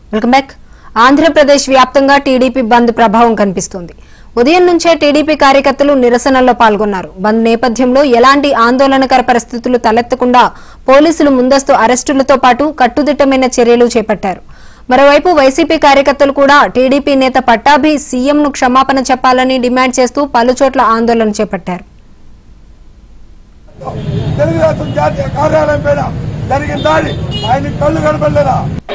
welcome back Andhra Pradesh వ్యాప్తంగా TDP బంద్ ప్రభావం కనిపిస్తోంది ఉదయం నుంచే టీడీపీ కార్యకర్తలు నిరసనల్లో పాల్గొన్నారు బంద్ నేపథ్యంలో ఎలాంటి ఆందోళనకర పరిస్థితులు తలెత్తకుండా పోలీసులు ముందస్తు అరెస్టులతో పాటు కట్టుదిట్టమైన చర్యలు చేపట్టారు మరోవైపు వైసీపీ కార్యకర్తలు కూడా టీడీపీ నేత పట్టాభి సీఎంను క్షమాపణ చెప్పాలని డిమాండ్ చేస్తూ పలుచోట్ల ఆందోళన చేపట్టారు తెలుగుదేశం జాతీయ కార్యాలయం పైన జరిగిన దాడి ఆయన కళ్ళు కనపడలేదా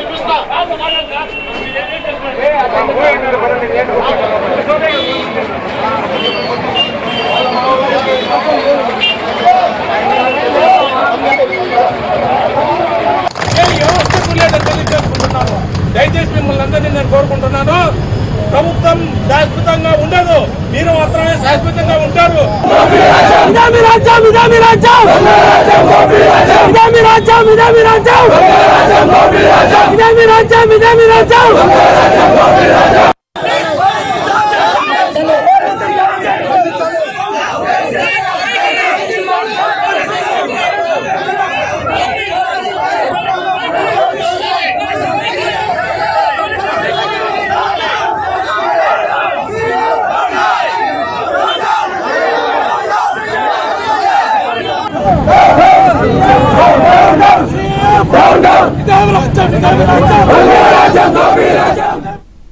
నేను వ్యవస్థకు లేదో తెలియజేసుకుంటున్నాను దయచేసి మిమ్మల్ని అందరినీ నేను కోరుకుంటున్నాను ప్రభుత్వం శాశ్వతంగా ఉండదు మీరు మాత్రమే శాశ్వతంగా ఉంటారు ఇదామి రాజ్యం ఇదామి రాజ్యం ఇదామి రాజ్యం ఇదామి రాజ్యం ఇదామి రాజ్యం ఇదామి రాజ్యం ఇదామి రాజ్యం ఇదామి రాజ్యం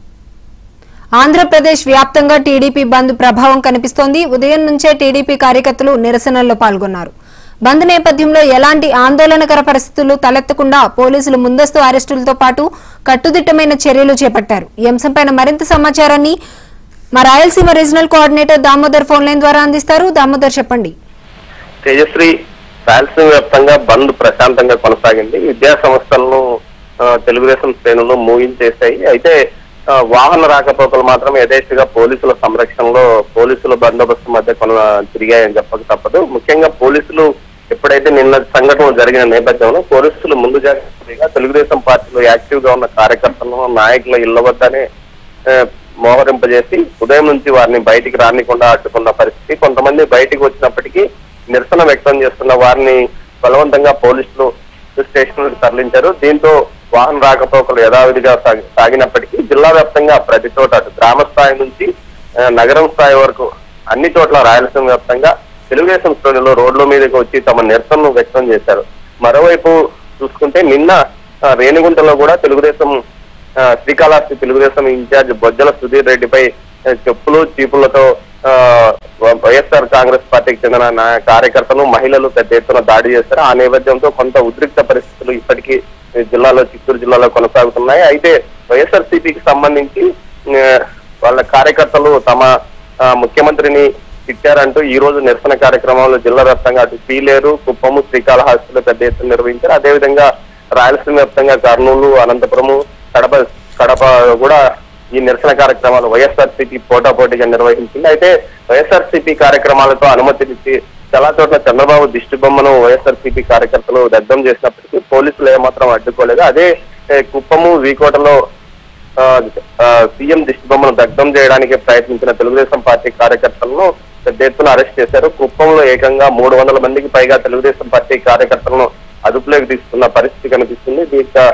ఆంధ్రప్రదేశ్ వ్యాప్తంగా టీడీపీ బంద్ ప్రభావం కనిపిస్తోంది ఉదయం నుంచే టీడీపీ కార్యకర్తలు నిరసనల్లో పాల్గొన్నారు బంద్ నేపథ్యంలో ఎలాంటి ఆందోళనకర పరిస్థితులు తలెత్తకుండా పోలీసులు ముందస్తు అరెస్టులతో పాటు కట్టుదిట్టమైన చర్యలు చేపట్టారు ఈ అంశంపై మరింత సమాచారాన్ని మా Rayalaseema regional coordinator Damodar phone line ద్వారా అందిస్తారు దామోదర్ చెప్పండి తేజశ్రీ రాయలసీమ వ్యాప్తంగా బంద్ ప్రశాంతంగా కొనసాగింది విద్యా సంస్థలను ఆ, తెలుగుదేశం శ్రేణులు మూయించేశాయి అయితే ఆ, వాహన రాకపోకలు మాత్రం యథేచ్ఛగా పోలీసుల సంరక్షణలో పోలీసుల బందోబస్తు మధ్య కొన తిరిగాయని చెప్పక తప్పదు ముఖ్యంగా పోలీసులు ఎప్పుడైతే నిన్న సంఘటనలు జరిగిన నేపథ్యంలో పోలీసులు ముందు జాగ్రత్తగా తెలుగుదేశం పార్టీలో యాక్టివ్ గా ఉన్న కార్యకర్తలను నాయకుల ఇళ్ల వద్దనే ఆ, మోహరింపజేసి ఉదయం నుంచి వారిని బయటికి రానికుండా అడ్డుకున్న పరిస్థితి కొంతమంది బయటికి వచ్చినప్పటికీ నిరసన వ్యక్తం చేస్తున్న వారిని బలవంతంగా పోలీసులు స్టేషన్ తరలించారు దీంతో వాహన రాకపోకలు యథావిధిగా సాగి- సాగినప్పటికీ జిల్లా వ్యాప్తంగా ప్రతి చోట అటు గ్రామ స్థాయి నుంచి ఆ, నగరం స్థాయి వరకు అన్ని చోట్ల రాయలసీమ వ్యాప్తంగా తెలుగుదేశం శ్రేణులు రోడ్ల మీదకి వచ్చి తమ నిరసనను వ్యక్తం చేశారు మరోవైపు చూసుకుంటే నిన్న ఆ, రేణిగుంటలో కూడా తెలుగుదేశం ఆ, శ్రీకాళహస్తి తెలుగుదేశం ఇన్ఛార్జ్ బొజ్జల సుధీర్ రెడ్డిపై ఆ, చెప్పులు చీపులతో ఆ, వ- వైఎస్ఆర్ కాంగ్రెస్ పార్టీకి చెందిన నా- కార్యకర్తలు మహిళలు పెద్ద ఎత్తున దాడి చేశారు ఆ నేపథ్యంతో కొంత ఉద్రిక్త పరిస్థితులు ఇప్పటికీ ఈ జిల్లాలో చిత్తూరు జిల్లాలో కొనసాగుతున్నాయి అయితే వైఎస్ఆర్ సిపికి సంబంధించి ఆ, వాళ్ళ కార్యకర్తలు తమ ఆ, ముఖ్యమంత్రిని తిట్టారంటూ ఈ రోజు నిరసన కార్యక్రమంలో జిల్లా వ్యాప్తంగా అటు పీలేరు కుప్పము శ్రీకాళహస్తిలో పెద్ద ఎత్తున నిర్వహించారు అదేవిధంగా రాయలసీమ వ్యాప్తంగా కర్నూలు అనంతపురము కడప కడప కూడా ఈ నిరసన కార్యక్రమాలు వైఎస్ఆర్సీపీ పోటాపోటీగా నిర్వహించింది అయితే వైఎస్ఆర్సీపీ కార్యక్రమాలతో అనుమతినిచ్చి చాలా చోట్ల చంద్రబాబు దిష్టి బొమ్మను వైఎస్ఆర్సీపీ కార్యకర్తలు దగ్ధం చేసినప్పటికీ పోలీసులు ఏమాత్రం అడ్డుకోలేదు అదే ఏ, కుప్పము వీకోటలో ఆ, ఆ, సీఎం దిష్టి బొమ్మను దగ్ధం చేయడానికి ప్రయత్నించిన తెలుగుదేశం పార్టీ కార్యకర్తలను పెద్ద ఎత్తున అరెస్ట్ చేశారు కుప్పంలో ఏకంగా మూడు వందల మందికి పైగా తెలుగుదేశం పార్టీ కార్యకర్తలను అదుపులోకి తీసుకున్న పరిస్థితి కనిపిస్తుంది దీంతో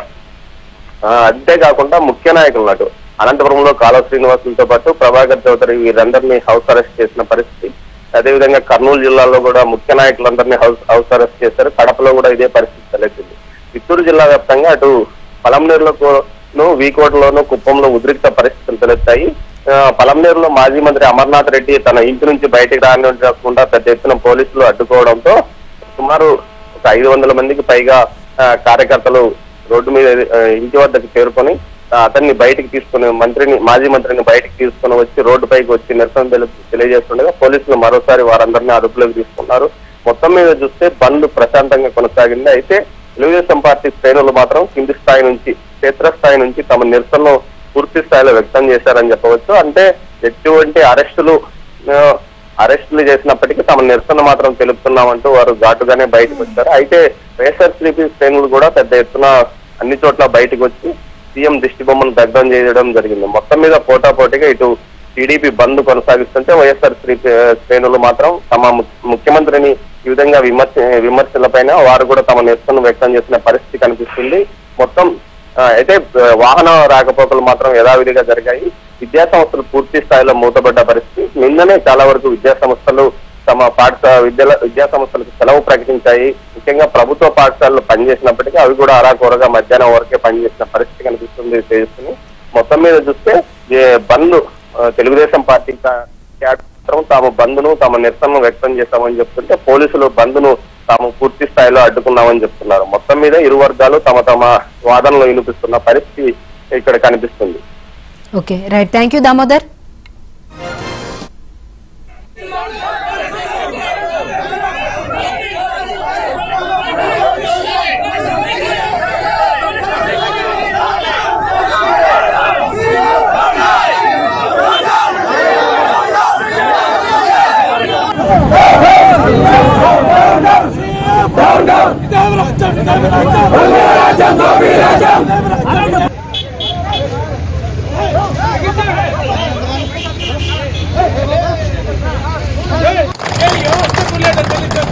ఆ, అంతేకాకుండా ముఖ్య నాయకులు నాటు అనంతపురంలో కాలువ శ్రీనివాసులతో పాటు ప్రభాకర్ చౌదరి వీరందరినీ హౌస్ అరెస్ట్ చేసిన పరిస్థితి అదేవిధంగా కర్నూలు జిల్లాలో కూడా ముఖ్య నాయకులందరినీ హౌస్ హౌస్ అరెస్ట్ చేశారు కడపలో కూడా ఇదే పరిస్థితి తలెత్తింది చిత్తూరు జిల్లా వ్యాప్తంగా అటు పలంనేరులోను వీకోటలోను కుప్పంలో ఉద్రిక్త పరిస్థితులు తలెత్తాయి ఆ, పలంనేరులో మాజీ మంత్రి అమర్నాథ్ రెడ్డి తన ఇంటి నుంచి బయటికి రానివ్వకుండా పెద్ద ఎత్తున పోలీసులు అడ్డుకోవడంతో సుమారు ఒక ఐదు వందల మందికి పైగా ఆ, కార్యకర్తలు రోడ్డు మీద ఆ, ఇంటి వద్దకు చేరుకొని ఆ, అతన్ని బయటికి తీసుకుని మంత్రిని మాజీ మంత్రిని బయటికి తీసుకుని వచ్చి రోడ్డు పైకి వచ్చి నిరసన తెలు- తెలియజేస్తుండగా పోలీసులు మరోసారి వారందరినీ అదుపులోకి తీసుకున్నారు మొత్తం మీద చూస్తే బంద్ ప్రశాంతంగా కొనసాగింది అయితే తెలుగుదేశం పార్టీ శ్రేణులు మాత్రం కింది స్థాయి నుంచి క్షేత్రస్థాయి నుంచి తమ నిరసనను పూర్తి స్థాయిలో వ్యక్తం చేశారని చెప్పవచ్చు అంటే ఎటువంటి అరెస్టులు ఆ, అరెస్టులు చేసినప్పటికీ తమ నిరసన మాత్రం తెలుపుతున్నామంటూ వారు ఘాటుగానే బయటకు వచ్చారు అయితే వైఎస్ఆర్సీపీ శ్రేణులు కూడా పెద్ద ఎత్తున అన్ని చోట్ల బయటకు వచ్చి సీఎం దిష్టి బొమ్మను దగ్ధం చేయడం జరిగింది మొత్తం మీద పోటాపోటీగా ఇటు టీడీపీ బంద్ కొనసాగిస్తుంటే వైఎస్ఆర్ శ్రేణులు మాత్రం తమ ము- ముఖ్యమంత్రిని ఈ విధంగా విమర్శ విమర్శలపైన వారు కూడా తమ నిరసన వ్యక్తం చేసిన పరిస్థితి కనిపిస్తుంది మొత్తం ఆ, అయితే ఆ, వాహన రాకపోకలు మాత్రం యథావిధిగా జరిగాయి విద్యా సంస్థలు పూర్తి స్థాయిలో మూతపడ్డ పరిస్థితి నిన్ననే చాలా వరకు విద్యా సంస్థలు తమ పాఠశాల విద్యల విద్యా సంస్థలకు సెలవు ప్రకటించాయి ముఖ్యంగా ప్రభుత్వ పాఠశాలలు పనిచేసినప్పటికీ అవి కూడా అరాకొరగా మధ్యాహ్నం వరకే పనిచేసిన పరిస్థితి కనిపిస్తుంది తేజస్విని మొత్తం మీద చూస్తే ఏ బంద్ ఆ, తెలుగుదేశం పార్టీ కా- మాత్రం తాము బంద్ను తమ నిరసనను వ్యక్తం చేస్తామని చెప్తుంటే పోలీసులు బంద్ను తాము పూర్తి స్థాయిలో అడ్డుకున్నామని చెప్తున్నారు మొత్తం మీద ఇరు వర్గాలు తమ తమ వాదనలు వినిపిస్తున్న పరిస్థితి ఇక్కడ కనిపిస్తుంది okay right thank you Damodar